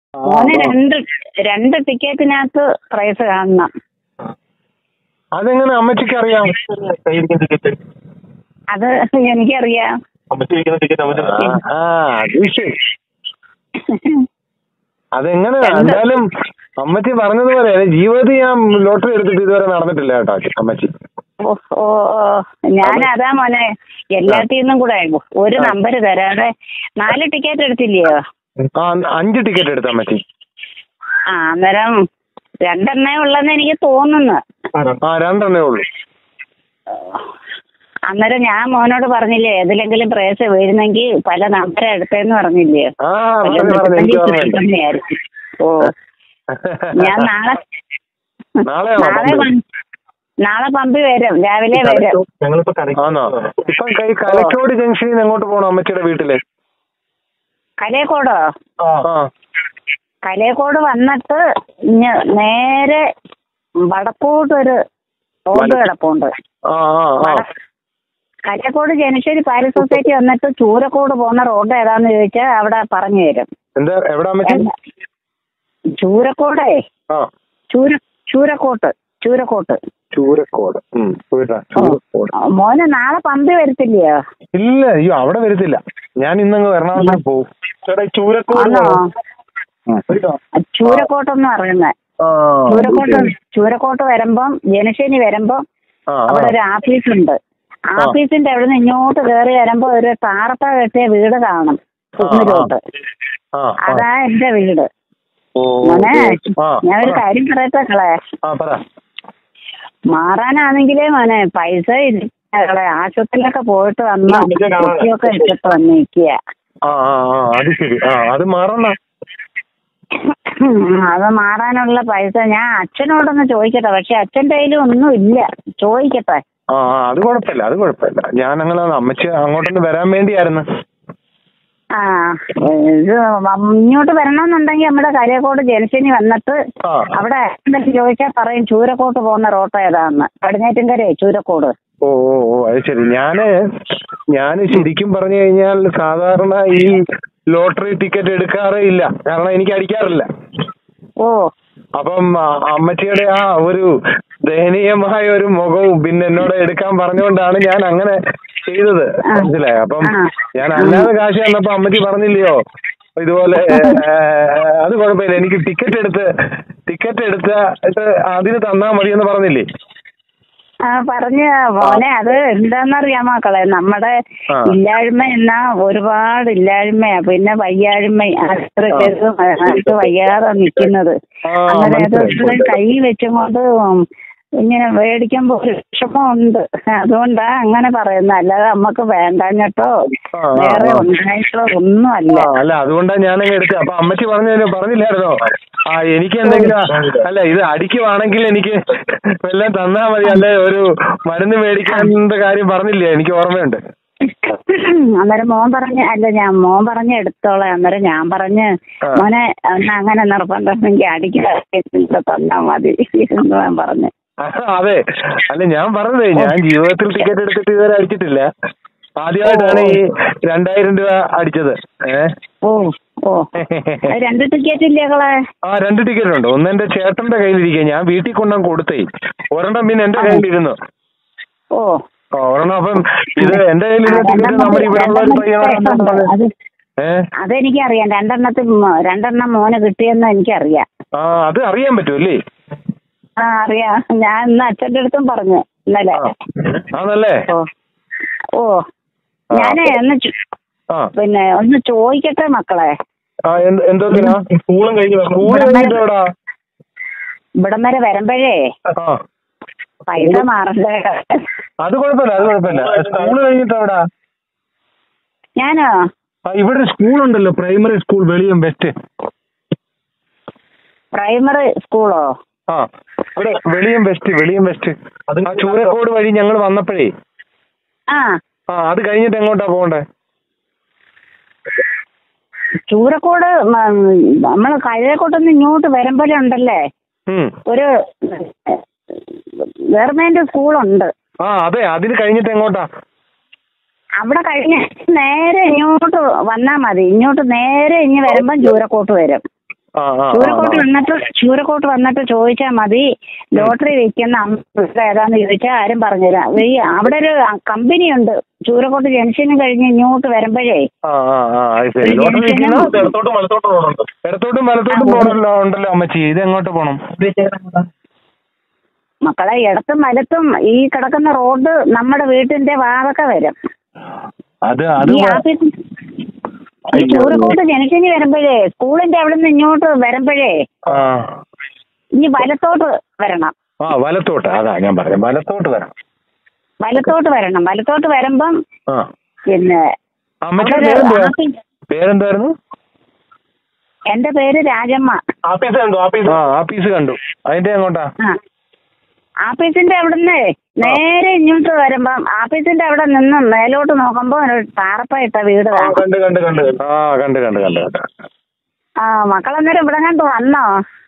മോന് രണ്ട് രണ്ട് ടിക്കറ്റിനകത്ത് പ്രൈസ് കാണണം അതെങ്ങനെ അമ്മച്ചിക്ക് അറിയാം കയ്യിരിക്കുന്ന ടിക്കറ്റ് അത് എനിക്കറിയാം അമ്മച്ചി ഇരിക്കുന്ന ടിക്കറ്റ് അമ്മച്ചി ആ അത് ശരി അതെങ്ങനെ എന്തായാലും അമ്മച്ചി പറഞ്ഞതുപോലെ ജീവിതത്തിൽ ഞാൻ ലോട്ടറി എടുത്തിട്ട് ഇതുവരെ നടന്നിട്ടില്ല കേട്ടോ അമ്മച്ചി ഓ ഓ ഓ. ഞാൻ അതാ മോനെ എല്ലാത്തിൽ നിന്നും കൂടെ ഒരു നമ്പർ തരാതെ നാല് ടിക്കറ്റ് എടുത്തില്ലയോ ആ അഞ്ച് ടിക്കറ്റ് എടുത്ത അമ്മച്ചി ആ അന്നേരം രണ്ടെണ്ണേ ഉള്ളെന്ന് എനിക്ക് തോന്നുന്നു ആ രണ്ടെണ്ണേ ഉള്ളൂ അന്നേരം ഞാൻ മോനോട് പറഞ്ഞില്ലേ ഏതിലെങ്കിലും പ്രേസ് വീഴുന്നെങ്കിൽ പല നമ്പർ എടുത്തേന്ന് പറഞ്ഞില്ലേ ആ പറഞ്ഞു പറഞ്ഞു എനിക്ക് ഓർമ്മയുണ്ട് വിചാരിച്ചു. ഓ ഞാൻ നാളെ നാളെയാണോ നാളെ പമ്പ്? വന്ന്- നാളെ പമ്പി വരും രാവിലെ വരും ഞങ്ങളിപ്പോ കടയ്ക്ക് ആണോ ഇപ്പൊ കൈ കലക്കോട് ജംഗ്ഷനിൽ നിന്ന് എങ്ങോട്ട് പോകണം അമ്മച്ചിയുടെ വീട്ടില് കലയക്കോടോ ആ കലയക്കോട് വന്നിട്ട് ഇഞ്ഞ് നേരെ വടക്കോട്ടൊരു റോഡ് കിടപ്പുണ്ട് ആ ആ ആ കലയക്കോട് ജനശ്ശേരി പാരിസ് സൊസൈറ്റി വന്നിട്ട് ചൂരക്കോട് പോകുന്ന റോഡ് ഏതാന്ന് ചോദിച്ചാൽ അവിടെ പറഞ്ഞു തരും എന്താ എവിടെ അമ്മച്ചി ചൂരക്കോടേ ആ ചൂര ചൂരക്കോട്ട് ചൂരക്കോട്ട് ചൂരക്കോട് ഉം പോയിട്ടാ ചൂരക്കോട് മോനെ നാളെ പമ്പി വരത്തില്ലയോ ഇല്ല അയ്യോ അവിടെ വരത്തില്ല ഞാൻ ഇന്നങ്ങ് എറണാകുളത്ത് പോകും ചേട്ടാ ഈ ചൂരക്കോട് ആണോ ഒരു കാ- ചൂരക്കോട്ടെന്ന് പറയുന്നത് ആ ചൂരക്കോട്ട് ചൂരക്കോട്ട് വരുമ്പം ജനശ്ശേരി വരുമ്പം ആ അവിടെ ഒരു ഓഫീസ് ഉണ്ട് ഓഫീസിന്റെ അവിടെ നിന്ന് ഇങ്ങോട്ട് കയറി വരുമ്പോ ഒരു താറപ്പ കെട്ടിയ വീട് കാണും കുന്നിലോട്ട് ആ ആ അതാ എന്റെ വീട് ഓ മോനെ ആ ഞാൻ ഒരു കാര്യം പറയട്ടെ കളെ ആ പറ മാറാനാണെങ്കിലേ മോനെ പൈസ ഇല്ല കളെ ആശുപത്രിയിലൊക്കെ പോയിട്ട് വന്ന് കുട്ടിയൊക്കെ എടുത്തിട്ട് വന്നിരിക്കുക ആ ആ ആ അത് ശരി ആ അത് മാറണ അത് മാറാനുള്ള പൈസ ഞാൻ അച്ഛനോടൊന്ന് ചോദിക്കട്ടെ പക്ഷെ അച്ഛന്റെ കയ്യിലും ഒന്നും ഇല്ല ചോദിക്കട്ടെ ആ ആ അത് കുഴപ്പമില്ല അത് കുഴപ്പമില്ല ഞാൻ അങ്ങനെ അമ്മച്ചി അങ്ങോട്ടൊന്ന് വരാൻ വേണ്ടിയായിരുന്നു ആ ഇത് വം- ഇങ്ങോട്ട് വരണമെന്നുണ്ടെങ്കിൽ നമ്മുടെ കരയക്കോട് ജംഗ്ഷനിൽ വന്നിട്ട് ആ അവിടെ എന്തെങ്കിലും ചോദിച്ചാൽ പറയും ചൂരക്കോട്ട് പോകുന്ന റോട്ട് ഏതാന്ന് പടിഞ്ഞാറ്റിൻകര ചൂരക്കോട് ഓ ഓ ഓ അത് ശരി ഞാന് ഞാന് ശരിക്കും പറഞ്ഞു കഴിഞ്ഞാൽ സാധാരണ ഈ ലോട്ടറി ടിക്കറ്റ് എടുക്കാറേ ഇല്ല കാരണം എനിക്ക് അടിക്കാറില്ല ഓ അപ്പം ആ, അമ്മച്ചിയുടെ ആ ഒരു ദയനീയമായ ഒരു മുഖവും പിന്നെ എന്നോട് എടുക്കാൻ പറഞ്ഞുകൊണ്ടാണ് ഞാൻ അങ്ങനെ ചെയ്തത് ആ. മനസ്സിലായോ അപ്പം ആ. ഞാൻ അല്ലാതെ കാശ് തന്നപ്പോ അമ്മച്ചി പറഞ്ഞില്ലയോ ഇതുപോലെ ഏ, അത് കുഴപ്പമില്ല എനിക്ക് ടിക്കറ്റ് എടുത്ത് ടിക്കറ്റ് എടുത്ത് ഇത് അതിന് തന്നാ മതി എന്ന് പറഞ്ഞില്ലേ ആ പറഞ്ഞ മോനെ അത് എന്താന്നറിയാമോ മക്കളെ നമ്മുടെ ആ. ഇല്ലായ്മ എന്നാ ഒരുപാട് ഇല്ലായ്മയാ പിന്നെ വയ്യായ്മ അത്ര പേർക്ക് അടുത്ത് വയ്യാതെ നിൽക്കുന്നത് ആ, അങ്ങനെ അത് മനസ്സിലായി. കൈ വെച്ചും കൊണ്ട് ഇങ്ങനെ മേടിക്കുമ്പോ ഒരു വിഷമമുണ്ട് അതുകൊണ്ടാ അങ്ങനെ പറയുന്നത് അല്ലാതെ നമുക്ക് വേണ്ടാഞ്ഞിട്ടോ ആ, ആ, വേറെ ആ. ഉണ്ടായിട്ടോ ഒന്നും അല്ല ആ, അല്ല അതുകൊണ്ടാ ഞാനങ്ങ് എടുത്തത് അപ്പൊ അമ്മച്ചി പറഞ്ഞു പറഞ്ഞില്ലായിരുന്നോ ആ എനിക്ക് എന്തെങ്കിലും അല്ല ഇത് അടിക്കുവാണെങ്കിൽ എനിക്ക് വല്ലതും തന്നാ മതി അല്ലെ ഒരു മരുന്ന് മേടിക്കാനുള്ള കാര്യം പറഞ്ഞില്ലേ എനിക്ക് ഓർമ്മയുണ്ട് അന്നേരം മോൻ പറഞ്ഞ് അല്ല ഞാൻ മോൻ പറഞ്ഞ് എടുത്തോളാം അന്നേരം ഞാൻ പറഞ്ഞ് ആ. മോനെ എന്നാ അങ്ങനെ നിർബന്ധമെങ്കിൽ അടിക്കാൻ തന്നാ മതി എന്ന് ഞാൻ പറഞ്ഞു ആ, അതെ അല്ല ഞാൻ പറഞ്ഞതേ ഞാൻ ജീവിതത്തിൽ ടിക്കറ്റ് എടുത്തിട്ട് ഇതുവരെ അടിച്ചിട്ടില്ല ആദ്യമായിട്ടാണ് ഈ രണ്ടായിരം രൂപ അടിച്ചത് ഏ ഓ ഓ അത് രണ്ട് ടിക്കറ്റ് ഇല്ലേ കളെ ആ രണ്ട് ടിക്കറ്റ് ഉണ്ട് ഒന്ന് എന്റെ ചേട്ടന്റെ കയ്യിലിരിക്കുക ഞാൻ വീട്ടിൽ കൊണ്ടുവന്ന് കൊടുത്തേ ഒരെണ്ണം പിന്നെ എന്റെ കയ്യിലിരുന്നു ഓ ആ, ഒരെണ്ണം അപ്പം ഇത് എന്റെ കയ്യിലിരുന്ന ടിക്കറ്റ് നമ്മുടെ ഇവിടെ ഉള്ള ഒരു പയ്യനോട് അത് ഏ അതെനിക്കറിയാം രണ്ടെണ്ണത്തിൽ മോ- രണ്ടെണ്ണം മോന് കിട്ടിയെന്ന് എനിക്കറിയാം ആ അത് അറിയാൻ പറ്റുമല്ലേ ആ അറിയാം ഞാൻ ഇന്ന് അച്ഛന്റെ അടുത്തും പറഞ്ഞു ഇന്നലെ ആ ആണല്ലേ ഓ ഓ ഞാനേ ഒന്ന് ചോ- ആ പിന്നെ ഒന്ന് ചോദിക്കട്ടെ മക്കളെ ആ എന്ത് എന്തോത്തിനാ സ്കൂളും കഴിഞ്ഞ് വരണം സ്കൂൾ കഴിഞ്ഞിട്ട് എവിടാ ഇവിടം വരെ വരുമ്പോഴേ ആ പൈസ മാറണ്ടേ അത് കുഴപ്പമില്ല അത് കുഴപ്പമില്ല സ്കൂൾ കഴിഞ്ഞിട്ട് എവിടാ ഞാനോ ആ ഇവിടെ ഒരു സ്കൂളുണ്ടല്ലോ primary school Veliyam west primary സ്കൂളോ ആ ഇവിടെ വെളിയം വെസ്റ്റ് വെളിയം വെസ്റ്റ് അത് ആ ചൂരക്കോട് വഴി ഞങ്ങൾ വന്നപ്പോഴേ ആ ആ അത് കഴിഞ്ഞിട്ട് എങ്ങോട്ടാ പോകണ്ടേ ചൂരക്കോട് നമ്മൾ കഴയക്കോട്ടൊന്ന് ഇങ്ങോട്ട് വരുമ്പോഴുണ്ടല്ലേ ഉം ഒരു ഗവൺമെന്റ് സ്കൂളുണ്ട് ആ അതെ അതിന് കഴിഞ്ഞിട്ട് എങ്ങോട്ടാ അവിടെ കഴിഞ്ഞ് നേരെ ഇങ്ങോട്ട് വന്നാ മതി ഇങ്ങോട്ട് നേരെ ഇനി വരുമ്പം ചൂരക്കോട്ട് വരും ആ ആ, ആ ചൂരക്കോട്ട് ആ. വന്നിട്ട് ചൂരക്കോട്ട് വന്നിട്ട് ചോദിച്ചാൽ മതി ലോട്ടറി വെക്കുന്ന അമ്മ ഏതാന്ന് ചോദിച്ചാൽ ആരും പറഞ്ഞുതരാം ഈ അവിടെ ഒരു കമ്പനി ഉണ്ട് ചൂരക്കോട്ട് ജംഗ്ഷന് കഴിഞ്ഞ് ഇങ്ങോട്ട് വരുമ്പോഴേ ആ ആ ആ അത് ശരി ഒരു ലോട്ടറി ജംഗ്ഷനും വെക്കുന്ന ഇടത്തോട്ടും വലത്തോട്ടും റോഡുണ്ട് ഇടത്തോട്ടും വലത്തോട്ടും പോകണല്ലോ ഉണ്ടല്ലോ അമ്മച്ചി ഇത് എങ്ങോട്ട് പോണം മക്കളെ ഇടത്തും വലത്തും ഈ കിടക്കുന്ന റോഡ് നമ്മുടെ വീട്ടിന്റെ വാതൊക്കെ വരും അത് അത് ഈ ആഫീസ് ഈ ചൂരക്കോട്ട് ജംഗ്ഷന് വരുമ്പോഴേ സ്കൂളിന്റെ അവിടെ നിന്ന് ഇങ്ങോട്ട് വരുമ്പോഴേ ആ ഇനി വലത്തോട്ട് വരണം ആ വലത്തോട്ട് അതാ ഞാൻ പറഞ്ഞത് വലത്തോട്ട് വരണം വലത്തോട്ട് വരണം വലത്തോട്ട് വരുമ്പം ആ പിന്നെ അമ്മച്ചിയുടെ അവിടെ ഒരു പേരെന്തുവാ ആഫീസ്- പേരെന്തായിരുന്നു എന്റെ പേര് രാജമ്മ ആഫീസ് കണ്ടു ആഫീസ് ആ ആഫീസ് കണ്ടു അതിന്റെ എങ്ങോട്ടാ ആ ആഫീസിന്റെ അവിടുന്ന് നേരെ ഇങ്ങോട്ട് വരുമ്പം ആഫീസിന്റെ അവിടെ നിന്ന് മേലോട്ട് നോക്കുമ്പോ ഒരു പാറപ്പ ഇട്ട വീട് ആ, കാണാം കണ്ട് കണ്ട് കണ്ട് കണ്ട് ആ കണ്ട് കണ്ട് കണ്ട് കണ്ട് ആ മക്കളന്നേരം ഇവിടെ കണ്ട് വന്നോ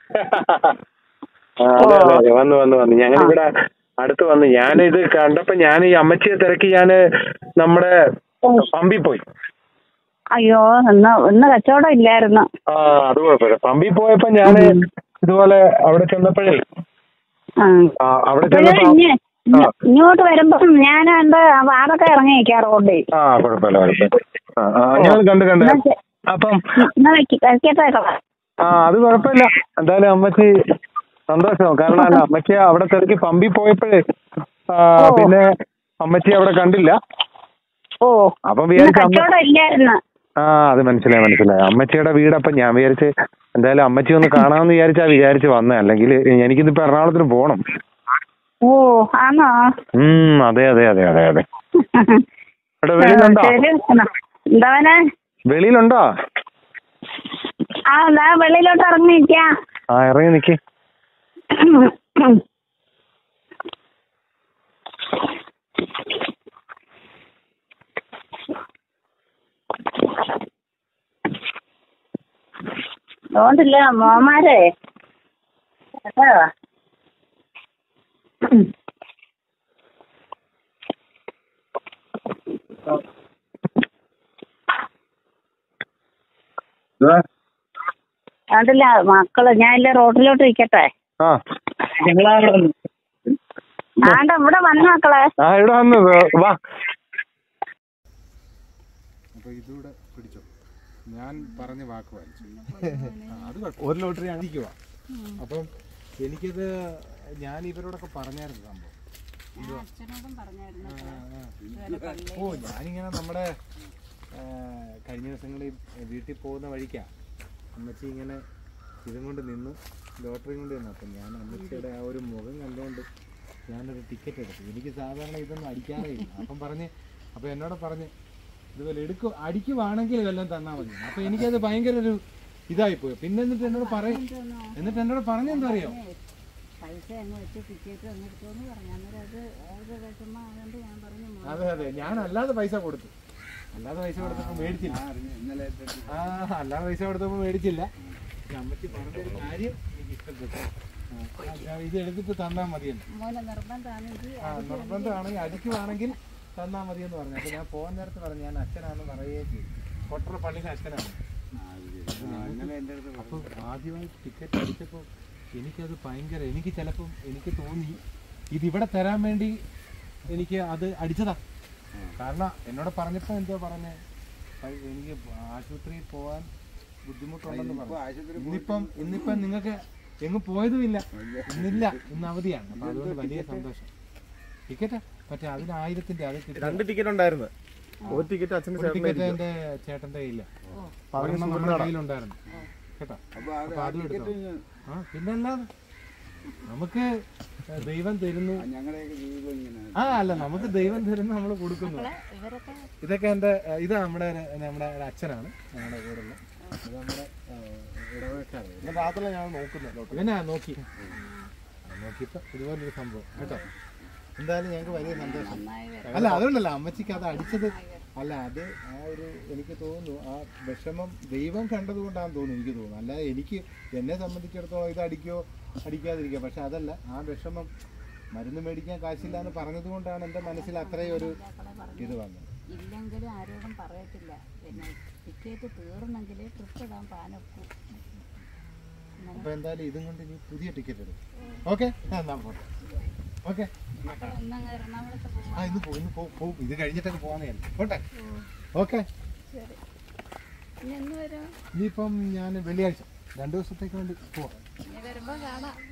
ആ, അതെ, അതെ, അതെ. വന്നു വന്നു വന്നു ഞങ്ങൾ ഇവിടെ അടുത്ത് വന്നു ഞാൻ ഇത് കണ്ടപ്പോ ഞാൻ ഈ അമ്മച്ചിയെ തിരക്കി ഞാന് നമ്മുടെ പമ്പി പോയി അയ്യോ ഇന്ന് ഇന്ന് കച്ചവടം ഇല്ലായിരുന്നു ആ അത് കുഴപ്പമില്ല പമ്പി പോയപ്പോ ഞാന് ഇതുപോലെ അവിടെ ചെന്നപ്പോഴേ ആ. ആ, അവിടെ ഇപ്പഴ് ചെന്നപ്പോ ഇഞ്ഞ് ഇഞ്ഞ് ഇങ്ങോട്ട് വരുമ്പം ഞാൻ എന്റെ വാതൊക്കെ ഇറങ്ങി നിൽക്കാം റോഡിൽ ആ കുഴപ്പമില്ല കുഴപ്പമില്ല ആ ആ ഞങ്ങൾ കണ്ട് കണ്ട് എന്നാ ശരി. അപ്പം എന്നാ വെക്ക് വെക്കട്ടേക്കളാ ആ അത് കുഴപ്പമില്ല എന്തായാലും അമ്മച്ചി സന്തോഷം കാരണം അല്ല അമ്മച്ചി അവിടെ തിരക്കി പമ്പി പോയപ്പോഴേ ആ, ഓ. പിന്നെ അമ്മച്ചി അവിടെ കണ്ടില്ല ഓ അപ്പം ഇന്ന് വിചാരിച്ചു അമ്മ കച്ചവടം ഇല്ലായിരുന്നു ആ അത് മനസ്സിലായി മനസ്സിലായി അമ്മച്ചിയുടെ വീടപ്പം ഞാൻ വിചാരിച്ച് എന്തായാലും അമ്മച്ചി ഒന്ന് കാണാമെന്ന് വിചാരിച്ചാ വിചാരിച്ച് വന്നേ അല്ലെങ്കിൽ എനിക്കിന്നിപ്പോ എറണാകുളത്തിന് പോണം ഓ ആണോ ഉം അതെ അതെ അതെ അതെ അതെ ഇവിടെ വെളിയിലുണ്ടോ ശരി എന്നാ. എന്താവനെ വെളിയിലുണ്ടോ ആ എന്താ വെളിയിലോട്ട് ഇറങ്ങി നിൽക്കാം ആ ഇറങ്ങി നിക്ക് അതുകൊണ്ടില്ല മോമാരെ കേട്ടോ അതുകൊണ്ടില്ല മക്കള് ഞാൻ ഇല്ല റോഡിലോട്ട് നിൽക്കട്ടെ ആ ആണ്ട ഇവിടെ വന്ന മക്കളെ ആ ഇവിടെ വന്നു വാ അപ്പോൾ ഇതൂടെ പിടിച്ചോ ഞാൻ പറഞ്ഞ വാക്ക് പാലിച്ചു ആ, അത് കുഴപ്പം ഒരു ലോട്ടറി അടിക്കുക അപ്പം എനിക്കത് ഞാൻ ഇവരോടൊക്കെ പറഞ്ഞായിരുന്നു സംഭവം ആ, ആ. ഓ ഞാനിങ്ങനെ നമ്മുടെ ആ, കഴിഞ്ഞ ദിവസങ്ങളിൽ വീട്ടിൽ പോകുന്ന വഴിക്കാ അമ്മച്ചി ഇങ്ങനെ ഇതും കൊണ്ട് നിന്നു ലോട്ടറി കൊണ്ട് നിന്നു അപ്പം ഞാൻ അമ്മച്ചിയുടെ ആ ഒരു മുഖം കണ്ടുകൊണ്ട് ഞാനൊരു ടിക്കറ്റ് എടുത്തു എനിക്ക് സാധാരണ ഇതൊന്നും അടിക്കാറേ ഇല്ല അപ്പം പറഞ്ഞ് അപ്പം എന്നോട് പറഞ്ഞ് ഇതുപോലെ എടുക്കും അടിക്കുവാണെങ്കിൽ വല്ലതും തന്നാൽ മതി അപ്പം എനിക്കത് ഭയങ്കര ഒരു ഇതായിപ്പോയി പിന്നെ എന്നിട്ട് എന്നോട് പറയും എന്നിട്ട് എന്നോട് പറഞ്ഞെന്താ അറിയോ പൈസ അങ്ങ് വെച്ച് ടിക്കറ്റ് അങ്ങെടുത്തോന്ന് പറഞ്ഞു അന്നേരം അത് അത് വിഷമം ആയതുകൊണ്ട് ഞാൻ പറഞ്ഞു "മോനെ, അതെ അതെ ഞാൻ അല്ലാതെ പൈസ കൊടുത്തു അല്ലാതെ പൈസ കൊടുത്തപ്പോ മേടിച്ചില്ല ആ അല്ലാതെ പൈസ കൊടുത്തപ്പോ മേടിച്ചില്ല ഈ അമ്മച്ചി പറഞ്ഞൊരു കാര്യം എനിക്ക് ഇഷ്ടപ്പെട്ടു ആ, ആ, ഇത് എടുത്തിട്ട് തന്നാ മതിയെന്ന് മോനെ നിർബന്ധമാണെങ്കിൽ ആ നിർബന്ധമാണെങ്കിൽ അടിക്കുവാണെങ്കിൽ തന്നാ മതിയെന്ന് പറഞ്ഞു അപ്പൊ ഞാൻ പോകാൻ നേരത്ത് പറഞ്ഞു ഞാൻ അച്ഛനാണെന്ന് പറയുകയും ചെയ്തു കൊട്ടറ പള്ളിയിലെ അച്ഛനാണ് അപ്പൊ ആദ്യമായി ടിക്കറ്റ് അടിച്ചപ്പോൾ എനിക്കത് ഭയങ്കര എനിക്ക് ചിലപ്പം എനിക്ക് തോന്നി ഇതിവിടെ തരാൻ വേണ്ടി എനിക്ക് അത് അടിച്ചതാ കാരണം എന്നോട് പറഞ്ഞപ്പോ എന്തോ പറഞ്ഞേ പൈ- എനിക്ക് ആശുപത്രിയിൽ പോവാൻ ബുദ്ധിമുട്ടുണ്ടെന്ന് പറഞ്ഞു ഇന്നിപ്പം ഇന്നിപ്പം നിങ്ങൾക്ക് എങ്ങും പോയതുമില്ല ഇന്നില്ല ഇന്ന് അവധിയാണ് അപ്പൊ അതുകൊണ്ട് വലിയ സന്തോഷം ടിക്കറ്റ് മറ്റേ അതിന് ആയിരത്തിന്റെ അത് കിട്ടി രണ്ട് ടിക്കറ്റ് ഉണ്ടായിരുന്നു ഒരു ടിക്കറ്റ് അച്ഛൻ്റെ ഒരു ടിക്കറ്റ് എന്റെ ചേട്ടന്റെ കയ്യില്ല ഒരെണ്ണം നമ്മുടെ കയ്യിലുണ്ടായിരുന്നു കേട്ടോ അപ്പൊ അതും എടുത്തോ ആ പിന്നല്ലാതെ നമുക്ക് ദൈവം തരുന്നു ആ അല്ല നമുക്ക് ദൈവം തരുന്നു നമ്മൾ കൊടുക്കുന്നു ഇവരൊക്കെ ഇതൊക്കെ എന്റെ ഏ, ഇത് നമ്മുടെ ഒരു- നമ്മുടെ ഒരു അച്ഛനാണ് ഞങ്ങളുടെ കൂടെ ഉള്ള ഇത് നമ്മുടെ ഇടവേക്കാണ് രാത്രി ഞാൻ നോക്കുന്നത് ഇവനാ നോക്കി ആ, നോക്കിയപ്പോ ഇതുപോലൊരു സംഭവം കേട്ടോ എന്തായാലും ഞങ്ങൾക്ക് വലിയ സന്തോഷം അല്ല അതുകൊണ്ടല്ല അമ്മച്ചിക്ക് അത് അടിച്ചത് അല്ല അത് ആ ഒരു എനിക്ക് തോന്നുന്നു ആ വിഷമം ദൈവം കണ്ടതുകൊണ്ടാണെന്ന് തോന്നുന്നു എനിക്ക് തോന്നുന്നു അല്ലാതെ എനിക്ക് എന്നെ സംബന്ധിച്ചിടത്തോളം ഇത് അടിക്കോ അടിക്കാതിരിക്കുക പക്ഷെ അതല്ല ആ വിഷമം മരുന്ന് മേടിക്കാൻ കാശില്ല എന്ന് പറഞ്ഞത് കൊണ്ടാണ് എൻ്റെ മനസ്സിൽ അത്രയും ഒരു ഇത് വന്നത് ഇല്ലെങ്കിലും ആരോടും പറയത്തില്ല പിന്നെ ടിക്കറ്റ് തീർന്നെങ്കിൽ ട്രിപ്പ് ഇടാൻ പാനൊക്കും അപ്പൊ എന്തായാലും ഇതും കൊണ്ട് ഇനി പുതിയ ടിക്കറ്റ് എടുക്കും ഓക്കെ എന്നാ പോട്ടെ ഓക്കെ ഒന്നങ്ങ് എറണാകുളത്ത് പോവാം ആ ഇന്ന് പോകും ഇന്ന് പോകും പോകും ഇത് കഴിഞ്ഞിട്ടൊക്കെ പോകാന്നേ പോട്ടെ ഓക്കെ ശരി ഇനി എന്ന് വരും ഇനിയിപ്പം ഞാൻ വെള്ളിയാഴ്ച രണ്ടു ദിവസത്തേക്ക് വേണ്ടി പോവാം ഇനി വരുമ്പോ കാണാം